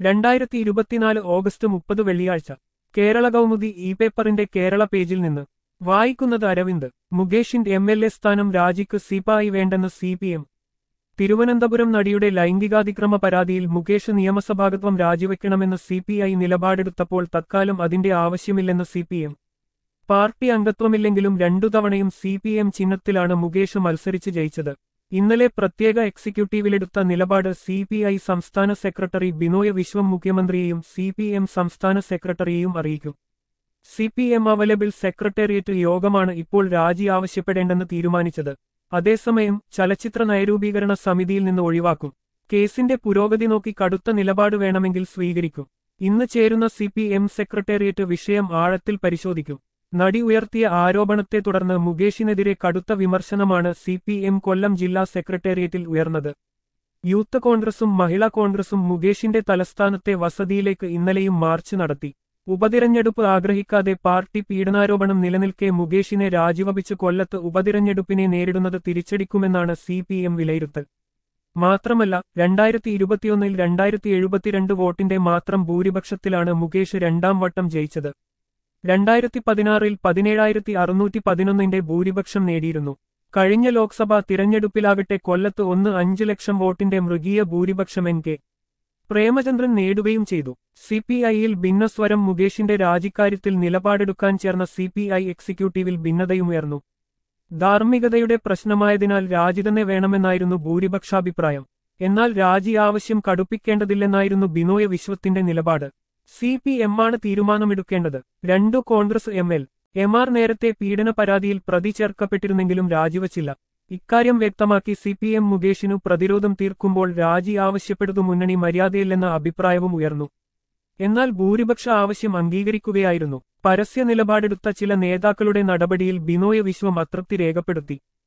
രണ്ടായിരത്തി ഇരുപത്തിനാല് ഓഗസ്റ്റ് മുപ്പത് വെള്ളിയാഴ്ച കേരള കൗമുദി ഇ പേപ്പറിന്റെ കേരള പേജിൽ നിന്ന് വായിക്കുന്നത് അരവിന്ദ് മുകേഷിന്റെ എം എൽ എ സ്ഥാനം രാജിക്ക് സിപായി വേണ്ടെന്ന് സി പി എം തിരുവനന്തപുരം നടിയുടെ ലൈംഗികാതിക്രമ പരാതിയിൽ മുകേഷ് നിയമസഭാംഗത്വം രാജിവെക്കണമെന്ന് സി പി ഐ നിലപാടെടുത്തപ്പോൾ തത്കാലം അതിന്റെ ആവശ്യമില്ലെന്ന് സി പി എം പാർട്ടി അംഗത്വമില്ലെങ്കിലും രണ്ടു തവണയും സി പി എം ചിഹ്നത്തിലാണ് മുകേഷ് മത്സരിച്ച് ജയിച്ചത് ഇന്നലെ പ്രത്യേക എക്സിക്യൂട്ടീവിലെടുത്ത നിലപാട് സി പി ഐ സംസ്ഥാന സെക്രട്ടറി ബിനോയ് വിശ്വം മുഖ്യമന്ത്രിയെയും സി പി എം സംസ്ഥാന സെക്രട്ടറിയെയും അറിയിക്കും C P M available secretariat യോഗമാണ് ഇപ്പോൾ രാജി ആവശ്യപ്പെടേണ്ടെന്ന് തീരുമാനിച്ചത് അതേസമയം ചലച്ചിത്ര നയരൂപീകരണ സമിതിയിൽ നിന്ന് ഒഴിവാക്കും കേസിന്റെ പുരോഗതി നോക്കി കടുത്ത നിലപാട് വേണമെങ്കിൽ സ്വീകരിക്കും ഇന്ന് ചേരുന്ന സി പി എം സെക്രട്ടേറിയറ്റ് വിഷയം ആഴത്തിൽ പരിശോധിക്കും നടി ഉയർത്തിയ ആരോപണത്തെ തുടർന്ന് മുകേഷിനെതിരെ കടുത്ത വിമർശനമാണ് സി പി എം കൊല്ലം ജില്ലാ സെക്രട്ടേറിയറ്റിൽ ഉയർന്നത് യൂത്ത് കോൺഗ്രസും മഹിളാ കോൺഗ്രസും മുകേഷിന്റെ തലസ്ഥാനത്തെ വസതിയിലേക്ക് ഇന്നലെയും മാർച്ച് നടത്തി ഉപതിരഞ്ഞെടുപ്പ് ആഗ്രഹിക്കാതെ പാർട്ടി പീഡനാരോപണം നിലനിൽക്കെ മുകേഷിനെ രാജിവപിച്ച് കൊല്ലത്ത് ഉപതിരഞ്ഞെടുപ്പിനെ നേരിടുന്നത് തിരിച്ചടിക്കുമെന്നാണ് സി പി എം വിലയിരുത്തൽ മാത്രമല്ല രണ്ടായിരത്തി ഇരുപത്തിയൊന്നിൽ രണ്ടായിരത്തി എഴുപത്തിരണ്ട് വോട്ടിന്റെ മാത്രം ഭൂരിപക്ഷത്തിലാണ് മുകേഷ് രണ്ടാം വട്ടം ജയിച്ചത് രണ്ടായിരത്തി പതിനാറിൽ പതിനേഴായിരത്തി അറുന്നൂറ്റി പതിനൊന്നിന്റെ ഭൂരിപക്ഷം നേടിയിരുന്നു കഴിഞ്ഞ ലോക്സഭാ തിരഞ്ഞെടുപ്പിലാകട്ടെ കൊല്ലത്ത് ഒന്ന് അഞ്ച് ലക്ഷം വോട്ടിന്റെ മൃഗീയ ഭൂരിപക്ഷം എൻ കെ പ്രേമചന്ദ്രൻ നേടുകയും ചെയ്തു സി പി ഐയിൽ ഭിന്നസ്വരം മുകേഷിന്റെ രാജിക്കാര്യത്തിൽ നിലപാടെടുക്കാൻ ചേർന്ന സി പി ഐ എക്സിക്യൂട്ടീവിൽ ഭിന്നതയുമുയർന്നു ധാർമ്മികതയുടെ പ്രശ്നമായതിനാൽ രാജി തന്നെ വേണമെന്നായിരുന്നു ഭൂരിപക്ഷാഭിപ്രായം എന്നാൽ രാജി ആവശ്യം കടുപ്പിക്കേണ്ടതില്ലെന്നായിരുന്നു ബിനോയ് വിശ്വത്തിന്റെ നിലപാട് സി പി എം ആണ് തീരുമാനമെടുക്കേണ്ടത് രണ്ടു Congress M L M R നേരത്തെ പീഡന പരാതിയിൽ പ്രതി ചേർക്കപ്പെട്ടിരുന്നെങ്കിലും രാജിവച്ചില്ല ഇക്കാര്യം വ്യക്തമാക്കി സി പി എം മുകേഷിനു പ്രതിരോധം തീർക്കുമ്പോൾ രാജി ആവശ്യപ്പെട്ടതു മുന്നണി മര്യാദയില്ലെന്ന അഭിപ്രായവും ഉയർന്നു എന്നാൽ ഭൂരിപക്ഷ ആവശ്യം അംഗീകരിക്കുകയായിരുന്നു പരസ്യ നിലപാടെടുത്ത ചില നേതാക്കളുടെ നടപടിയിൽ ബിനോയ് വിശ്വം അതൃപ്തി രേഖപ്പെടുത്തി